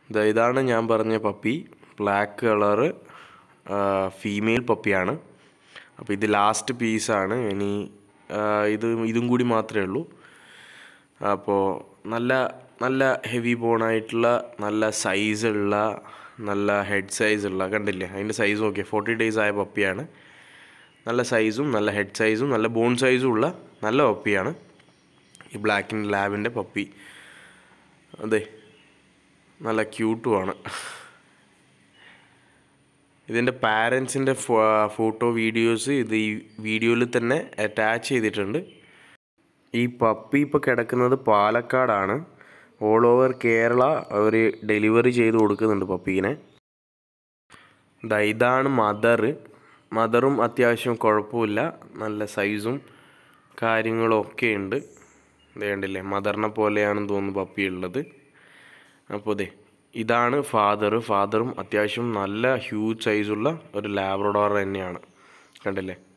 ദാ ഇതാണ് ഞാൻ പറഞ്ഞ പപ്പി ബ്ലാക്ക് കളറ് ഫീമെയിൽ പപ്പിയാണ് അപ്പോൾ ഇത് ലാസ്റ്റ് പീസാണ് ഇനി ആ, ഇത് ഇതും കൂടി മാത്രമേ ഉള്ളൂ അപ്പോൾ നല്ല നല്ല ഹെവി ബോണായിട്ടുള്ള നല്ല സൈസുള്ള നല്ല ഹെഡ് സൈസുള്ള കണ്ടില്ലേ അതിൻ്റെ സൈസ് ഓക്കെ ഫോർട്ടി ഡേയ്സ് ആയ പപ്പിയാണ് നല്ല സൈസും നല്ല ഹെഡ് സൈസും നല്ല ബോൺ സൈസും ഉള്ള നല്ല പപ്പിയാണ് ഈ ബ്ലാക്ക് ആൻഡ് ലാബിൻ്റെ പപ്പി അതെ നല്ല ക്യൂട്ടുമാണ് ഇതിൻ്റെ പാരൻസിൻ്റെ ഫോട്ടോ വീഡിയോസ് ഇത് ഈ വീഡിയോയിൽ തന്നെ അറ്റാച്ച് ചെയ്തിട്ടുണ്ട് ഈ പപ്പി ഇപ്പോൾ കിടക്കുന്നത് പാലക്കാടാണ് ഓൾ ഓവർ കേരള അവർ ഡെലിവറി ചെയ്ത് കൊടുക്കുന്നുണ്ട് പപ്പീനെ ദാ ഇതാണ് മദർ മദറും അത്യാവശ്യം കുഴപ്പമില്ല നല്ല സൈസും കാര്യങ്ങളും ഒക്കെ ഉണ്ട് ഇത് കണ്ടില്ലേ മദറിനെ പോലെയാണെന്ന് തോന്നുന്നു പപ്പി ഉള്ളത് അപ്പോൾ ദേ ഇതാണ് ഫാദർ ഫാദറും അത്യാവശ്യം നല്ല ഹ്യൂജ് സൈസുള്ള ഒരു ലാബ്രഡോർ തന്നെയാണ് കണ്ടില്ലേ